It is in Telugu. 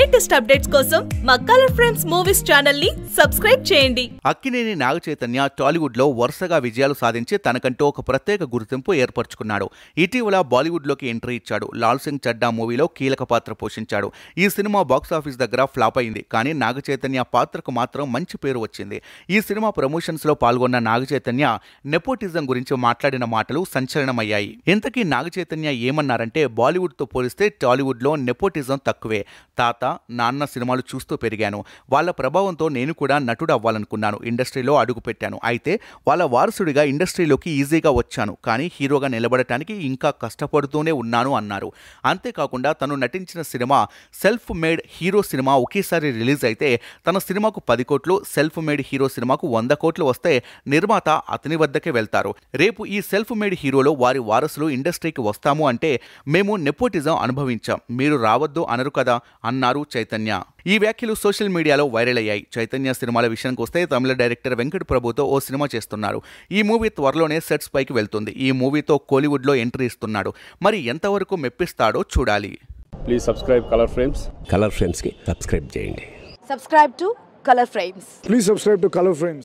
లేటెస్ట్ అప్డేట్స్ కోసం మా కలర్ ఫ్రెండ్స్ మూవీస్ ఛానల్ ని సబ్స్క్రైబ్ చేయండి అక్కినేని నాగ చైతన్య టాలీవుడ్లో వరుసగా విజయాలు సాధించి తనకంటూ ఒక ప్రత్యేక గుర్తింపు ఏర్పరచుకున్నాడు ఇటీవల బాలీవుడ్లోకి ఎంట్రీ ఇచ్చాడు లాల్ సింగ్ చడ్డా మూవీలో కీలక పాత్ర పోషించాడు ఈ సినిమా బాక్సాఫీస్ దగ్గర ఫ్లాప్ అయింది కానీ నాగ చైతన్య పాత్రకు మాత్రం మంచి పేరు వచ్చింది ఈ సినిమా ప్రమోషన్స్లో పాల్గొన్న నాగ చైతన్య నెపోటిజం గురించి మాట్లాడిన మాటలు సంచలనమయ్యాయి ఇంతకీ నాగ చైతన్య ఏమన్నారంటే బాలీవుడ్తో పోలిస్తే టాలీవుడ్లో నెపోటిజం తక్కువే తాత నాన్న సినిమాలు చూస్తూ పెరిగాను వాళ్ళ ప్రభావంతో నేను కూడా నటుడు అవ్వాలనుకున్నాను ఇండస్ట్రీలో అడుగు పెట్టాను అయితే వాళ్ళ వారసుడిగా ఇండస్ట్రీలోకి ఈజీగా వచ్చాను కానీ హీరోగా నిలబడటానికి ఇంకా కష్టపడుతూనే ఉన్నాను అన్నారు అంతేకాకుండా తను నటించిన cinema self made hero cinema ఒకేసారి రిలీజ్ అయితే తన సినిమాకు పది కోట్లు సెల్ఫ్ మేడ్ హీరో సినిమాకు వంద కోట్లు వస్తే నిర్మాత అతని వద్దకే వెళ్తారు రేపు ఈ సెల్ఫ్ మేడ్ హీరోలో వారి వారసులు ఇండస్ట్రీకి వస్తాము అంటే మేము నెపోటిజం అనుభవించాం మీరు రావద్దు అనరు కదా అన్నారు చైతన్య ఈ వ్యాఖ్యలు సోషల్ మీడియాలో వైరల్ అయ్యాయి చైతన్య సినిమాల విషయానికి వస్తే తమిళ డైరెక్టర్ వెంకట్ ప్రభుతో ఓ సినిమా చేస్తున్నారు ఈ మూవీ త్వరలోనే సెట్స్ పైకి వెళ్తుంది ఈ మూవీతో కోలీవుడ్లో ఎంట్రీ ఇస్తున్నాడు మరి ఎంతవరకు మెప్పిస్తాడో చూడాలి please subscribe colour frames colour ఫ్రెండ్స్కి సబ్స్క్రైబ్ చేయండి subscribe to color frames Please subscribe to Color Frames.